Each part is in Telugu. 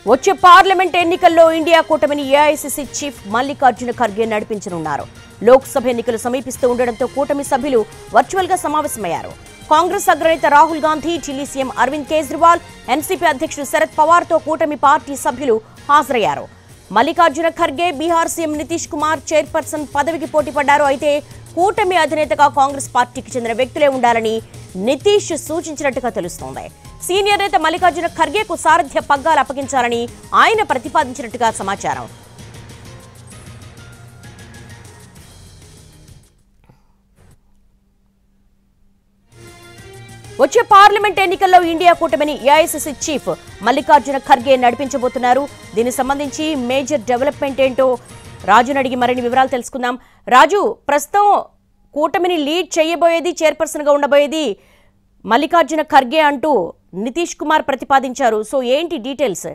వచ్చే పార్లమెంట్ ఎన్నికల్లో ఇండియా కూటమిని ఏఐసిసి చీఫ్ మల్లికార్జున ఖర్గే నడిపించనున్నారు లోక్సభ ఎన్నికలు సమీపిస్తూ ఉండడంతో కూటమి సభ్యులు వర్చువల్ గా సమావేశమయ్యారు కాంగ్రెస్ అగ్రనేత రాహుల్ గాంధీ ఢిల్లీ సీఎం అరవింద్ కేజ్రీవాల్ ఎన్సీపీ అధ్యక్షుడు శరద్ పవార్ తో కూటమి పార్టీ సభ్యులు హాజరయ్యారు మల్లికార్జున ఖర్గే బీహార్ సీఎం నితీష్ కుమార్ చైర్పర్సన్ పదవికి పోటీ పడ్డారు అయితే కూటమి అధినేతగా కాంగ్రెస్ పార్టీకి చెందిన వ్యక్తులే ఉండాలని నితీష్ సూచించినట్టుగా తెలుస్తోంది సీనియర్ నేత మల్లికార్జున ఖర్గేకు సారథ్య పగ్గాలు అప్పగించాలని ఆయన ప్రతిపాదించినట్టుగా సమాచారం వచ్చే పార్లమెంట్ ఎన్నికల్లో ఇండియా కూటమిని ఏఐసిసి చీఫ్ మల్లికార్జున ఖర్గే నడిపించబోతున్నారు దీనికి సంబంధించి మేజర్ డెవలప్మెంట్ ఏంటో రాజుని అడిగి మరిన్ని వివరాలు తెలుసుకుందాం రాజు ప్రస్తుతం కూటమిని లీడ్ చేయబోయేది చైర్పర్సన్గా ఉండబోయేది మల్లికార్జున ఖర్గే అంటూ నితీష్ కుమార్ ప్రతిపాదించారు సో ఏంటి డీటెయిల్స్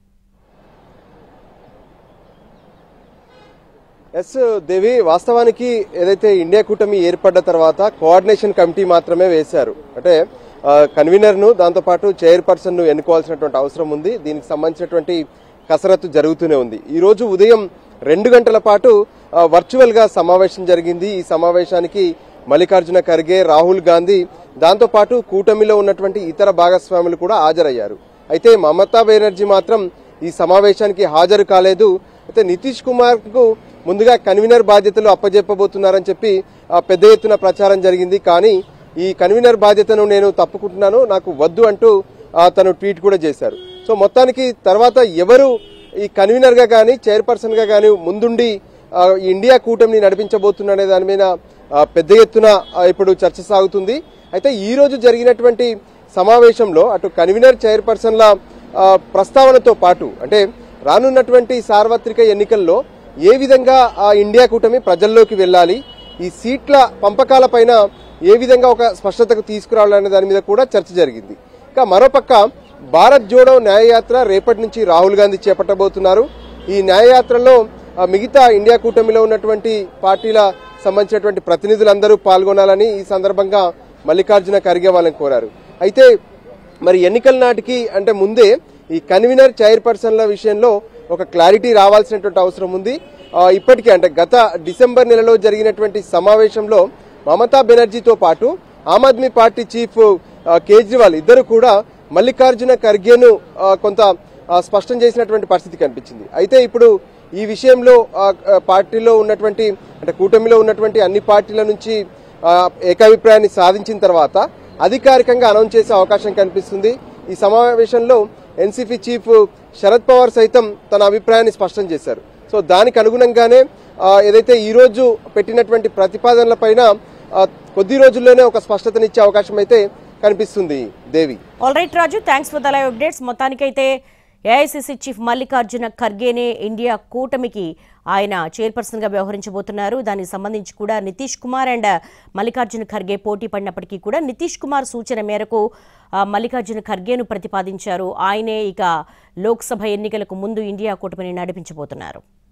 ఎస్ దేవి వాస్తవానికి ఏదైతే ఇండియా కూటమి ఏర్పడ్డ తర్వాత కోఆర్డినేషన్ కమిటీ మాత్రమే వేశారు అంటే కన్వీనర్ ను దాంతోపాటు చైర్పర్సన్ ను ఎన్నుకోవాల్సినటువంటి అవసరం ఉంది దీనికి సంబంధించినటువంటి కసరత్తు జరుగుతూనే ఉంది ఈ రోజు ఉదయం రెండు గంటల పాటు వర్చువల్ గా సమావేశం జరిగింది ఈ సమావేశానికి మల్లికార్జున ఖర్గే రాహుల్ గాంధీ దాంతోపాటు కూటమిలో ఉన్నటువంటి ఇతర భాగస్వాములు కూడా హాజరయ్యారు అయితే మమతా బెనర్జీ మాత్రం ఈ సమావేశానికి హాజరు కాలేదు అయితే నితీష్ కుమార్ కు ముందుగా కన్వీనర్ బాధ్యతలు అప్పజెప్పబోతున్నారని చెప్పి ఆ, పెద్ద ఎత్తున ప్రచారం జరిగింది కానీ ఈ కన్వీనర్ బాధ్యతను నేను తప్పుకుంటున్నాను నాకు వద్దు అంటూ ఆ, తను ట్వీట్ కూడా చేశారు సో మొత్తానికి తర్వాత ఎవరు ఈ కన్వీనర్ గా కానీ చైర్పర్సన్ గా కానీ ముందుండి ఆ, ఈ ఇండియా కూటమిని నడిపించబోతున్ననే దాని మీద ఆ, పెద్ద ఎత్తున ఆ, ఇప్పుడు చర్చ సాగుతుంది అయితే ఈ రోజు జరిగినటువంటి సమావేశంలో అటు కన్వీనర్ చైర్పర్సన్ల ఆ, ప్రస్తావనతో పాటు అంటే రానున్నటువంటి సార్వత్రిక ఎన్నికల్లో ఏ విధంగా ఆ ఇండియా కూటమి ప్రజల్లోకి వెళ్ళాలి ఈ సీట్ల పంపకాల పైన ఏ విధంగా ఒక స్పష్టతకు తీసుకురావాలనే దాని మీద కూడా చర్చ జరిగింది ఇంకా మరోపక్క భారత్ జోడో న్యాయయాత్ర రేపటి నుంచి రాహుల్ గాంధీ చేపట్టబోతున్నారు ఈ న్యాయయాత్రలో ఆ, మిగతా ఇండియా కూటమిలో ఉన్నటువంటి పార్టీల సంబంధించినటువంటి ప్రతినిధులందరూ పాల్గొనాలని ఈ సందర్భంగా మల్లికార్జున ఖర్గే వాళ్ళని కోరారు అయితే మరి ఎన్నికల నాటికి అంటే ముందే ఈ కన్వీనర్ చైర్పర్సన్ల విషయంలో ఒక క్లారిటీ రావాల్సినటువంటి అవసరం ఉంది ఆ, ఇప్పటికే అంటే గత డిసెంబర్ నెలలో జరిగినటువంటి సమావేశంలో మమతా బెనర్జీతో పాటు ఆమ్ ఆద్మీ పార్టీ చీఫ్ ఆ, కేజ్రీవాల్ ఇద్దరు కూడా మల్లికార్జున ఖర్గేను ఆ, కొంత ఆ, స్పష్టం చేసినటువంటి పరిస్థితి కనిపించింది అయితే ఇప్పుడు ఈ విషయంలో ఆ, ఆ, పార్టీలో ఉన్నటువంటి అంటే కూటమిలో ఉన్నటువంటి అన్ని పార్టీల నుంచి ఆ, ఏకాభిప్రాయాన్ని సాధించిన తర్వాత అధికారికంగా అనౌన్స్ చేసే అవకాశం కనిపిస్తుంది ఈ సమావేశంలో ఎన్సీపీ చీఫ్ శరద్ పవార్ సైతం తన అభిప్రాయాన్ని స్పష్టం చేశారు సో దానికి అనుగుణంగానే ఆ, ఏదైతే ఈ రోజు పెట్టినటువంటి ప్రతిపాదనలపైన ఆ, కొద్ది రోజుల్లోనే ఒక స్పష్టతనిచ్చే అవకాశం అయితే కనిపిస్తుంది Devi all right Raju thanks for the live updates మొత్తానికైతే ఏఐసిసి చీఫ్ మల్లికార్జున ఖర్గేనే ఇండియా కూటమికి ఆయన చైర్పర్సన్ గా వ్యవహరించబోతున్నారు దానికి సంబంధించి కూడా నితీష్ కుమార్ అండ్ మల్లికార్జున ఖర్గే పోటీ పడినప్పటికీ కూడా నితీష్ కుమార్ సూచన మేరకు ఆ, మల్లికార్జున ఖర్గేను ప్రతిపాదించారు ఆయనే ఇక లోక్సభ ఎన్నికలకు ముందు ఇండియా కూటమిని నడిపించబోతున్నారు